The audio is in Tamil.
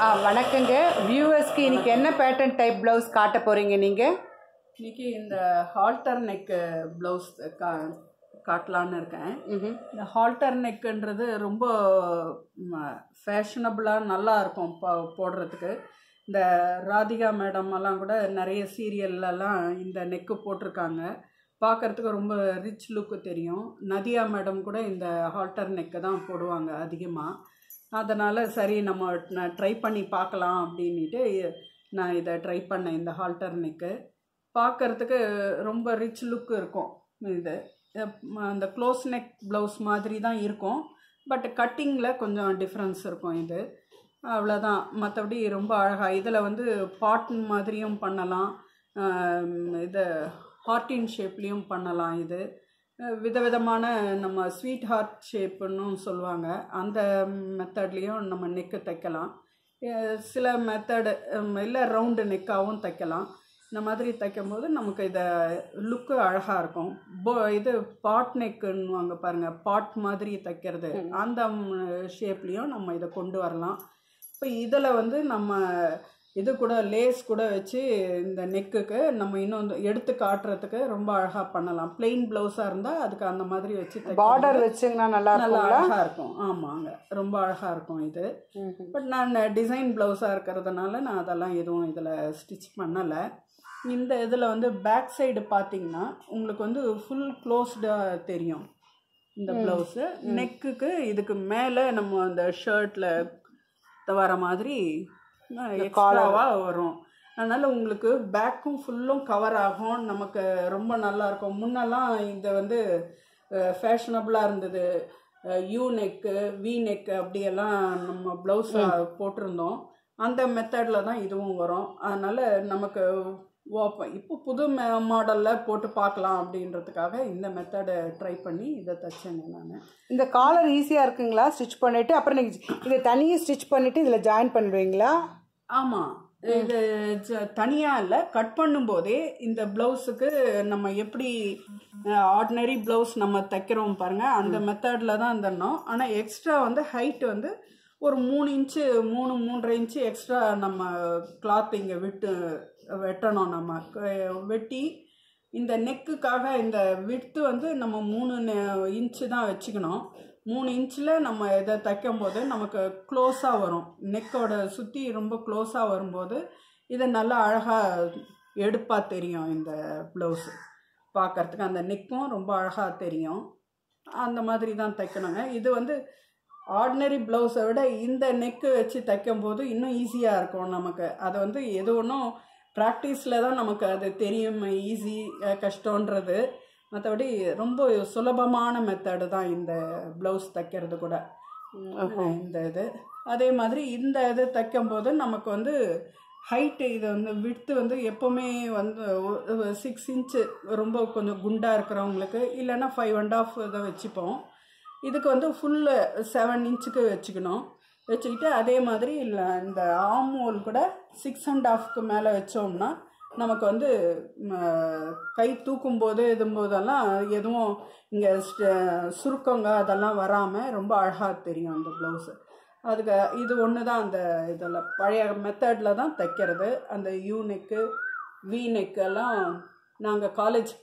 ஆ வணக்கங்க வியூவர்ஸ்க்கு இன்னைக்கு என்ன பேட்டர்ன் டைப் ப்ளவுஸ் காட்ட போகிறீங்க நீங்கள் இன்னைக்கு இந்த ஹால்டர் நெக்கு ப்ளவுஸ் கா காட்டலான்னு இருக்கேன் இந்த ஹால்டர் நெக்குன்றது ரொம்ப ஃபேஷனபுளாக நல்லா இருக்கும் போ போடுறதுக்கு இந்த ராதிகா மேடம் எல்லாம் கூட நிறைய சீரியல்லலாம் இந்த நெக்கு போட்டிருக்காங்க பார்க்கறதுக்கு ரொம்ப ரிச் லுக்கு தெரியும் நதியா மேடம் கூட இந்த ஹால்டர் நெக்கு தான் போடுவாங்க அதிகமாக அதனால் சரி நம்ம நான் ட்ரை பண்ணி பார்க்கலாம் அப்படின்ட்டு நான் இதை ட்ரை பண்ணேன் இந்த ஹால்டர் நெக்கு பார்க்கறதுக்கு ரொம்ப ரிச் லுக் இருக்கும் இது அஹ் அந்த க்ளோஸ் நெக் ப்ளவுஸ் மாதிரி தான் இருக்கும் பட் கட்டிங்கில் கொஞ்சம் டிஃப்ரென்ஸ் இருக்கும் இது அவ்வளோதான் மற்றபடி ரொம்ப அழகாக இதில் வந்து பாட்டன் மாதிரியும் பண்ணலாம் ஆம், இது ஹார்ட்டின் ஷேப்லேயும் பண்ணலாம் இது அஹ் விதவிதமான நம்ம ஸ்வீட் ஹார்ட் ஷேப்புன்னு சொல்லுவாங்க அந்த மெத்தட்லேயும் நம்ம நெக்கு தைக்கலாம் அஹ் சில மெத்தடு இல்லை ரவுண்டு நெக்காகவும் தைக்கலாம் இந்த மாதிரி தைக்கும்போது நமக்கு இதை லுக்கு அழகாக இருக்கும் போ இது பாட் நெக்குன்னுவாங்க பாருங்கள் பாட் மாதிரி தைக்கிறது அந்த ஷேப்லேயும் நம்ம இதை கொண்டு வரலாம் இப்போ இதில் வந்து நம்ம இது கூட லேஸ் கூட வச்சு இந்த நெக்குக்கு நம்ம இன்னும் எடுத்து காட்டுறதுக்கு ரொம்ப அழகாக பண்ணலாம் பிளெயின் ப்ளவுஸாக இருந்தால் அதுக்கு அந்த மாதிரி வச்சு தைக்கும் பார்டர் வச்சுங்கன்னா நல்லா நல்லா இருக்குங்களா அழகாக இருக்கும் ஆமாங்க ரொம்ப அழகாக இருக்கும் இது பட் நான் டிசைன் ப்ளவுஸாக இருக்கிறதுனால நான் அதெல்லாம் எதுவும் இதில் ஸ்டிச் பண்ணலை இந்த இதில் வந்து பேக் சைடு பார்த்தீங்கன்னா உங்களுக்கு வந்து ஃபுல் க்ளோஸ்டாக தெரியும் இந்த ப்ளவுஸு நெக்குக்கு இதுக்கு மேலே நம்ம அந்த ஷர்ட்டில் வர மாதிரி எக்ஸ்ட்ராவாக வரும் அதனால் உங்களுக்கு பேக்கும் ஃபுல்லும் கவர் ஆகும் நமக்கு ரொம்ப நல்லா இருக்கும் முன்னெல்லாம் இது வந்து ஃபேஷனபுளாக இருந்தது யூ நெக்கு வி நெக்கு அப்படியெல்லாம் நம்ம ப்ளவுஸ் போட்டிருந்தோம் அந்த மெத்தடில் தான் இதுவும் வரும் அதனால் நமக்கு ஓப்பன் இப்போ புது மாடலில் போட்டு பார்க்கலாம் அப்படின்றதுக்காக இந்த மெத்தடை ட்ரை பண்ணி இதை தைச்சேங்க நான் இந்த காலர் ஈஸியாக இருக்குங்களா ஸ்டிச் பண்ணிவிட்டு அப்புறம் நீங்கள் இதை தனியாக ஸ்டிச் பண்ணிவிட்டு இதில் ஜாயின் பண்ணிடுவீங்களா ஆமாம் இது தனியாக இல்லை கட் பண்ணும்போதே இந்த ப்ளவுஸுக்கு நம்ம எப்படி ஆர்டினரி ப்ளவுஸ் நம்ம தைக்கிறோம் பாருங்கள் அந்த மெத்தடில் தான் தரணும் ஆனால் எக்ஸ்ட்ரா வந்து ஹைட் வந்து ஒரு மூணு இன்ச்சு மூணு மூன்றரை இன்ச்சு எக்ஸ்ட்ரா நம்ம கிளாத் இங்கே விட்டு வெட்டணும் நம்ம க- வெட்டி இந்த நெக்குக்காக இந்த விட்த்து வந்து நம்ம மூணு இன்ச்சு தான் வச்சுக்கணும் மூணு இன்ச்சில் நம்ம இதை தைக்கும் போது நமக்கு க்ளோஸாக வரும் நெக்கோட சுற்றி ரொம்ப க்ளோஸாக வரும்போது இது நல்லா அழகாக எடுப்பாக தெரியும் இந்த ப்ளவுஸு பார்க்கறதுக்கு அந்த நெக்கும் ரொம்ப அழகாக தெரியும் அந்த மாதிரி தான் தைக்கணுங்க இது வந்து ஆர்டினரி ப்ளவுஸை விட இந்த நெக்கு வச்சு தைக்கும்போது இன்னும் ஈஸியாக இருக்கும் நமக்கு அது வந்து எது ஒன்றும் ப்ராக்டிஸில் தான் நமக்கு அது தெரியும் ஈஸி கஷ்டன்றது மற்றபடி ரொம்ப சுலபமான மெத்தடு தான் இந்த ப்ளவுஸ் தைக்கிறது கூட இந்த இது அதே மாதிரி இந்த இது தைக்கும்போது நமக்கு வந்து ஹைட்டு இது வந்து விட்த்து வந்து எப்போவுமே வந்து சிக்ஸ் இன்ச்சு ரொம்ப கொஞ்சம் குண்டாக இருக்கிறவங்களுக்கு இல்லைன்னா ஃபைவ் அண்ட் ஆஃப் இதை வச்சுப்போம் இதுக்கு வந்து ஃபுல்லு செவன் இன்ச்சுக்கு வச்சுக்கணும் வச்சுக்கிட்டு அதே மாதிரி இல்லை இந்த ஆமோல் கூட சிக்ஸ் அண்ட் ஆஃப்க்கு மேலே வச்சோம்னா நமக்கு வந்து ம, கை தூக்கும் போது இதும்போதெல்லாம் எதுவும் இங்கே சுருக்கங்க அதெல்லாம் வராமல் ரொம்ப அழகாக தெரியும் அந்த ப்ளவுஸு அதுக்கு இது ஒன்று தான் அந்த இதில் பழைய மெத்தடில் தான் தைக்கிறது அந்த யூ நெக்கு வி நெக்கு எல்லாம் நாங்கள் காலேஜ்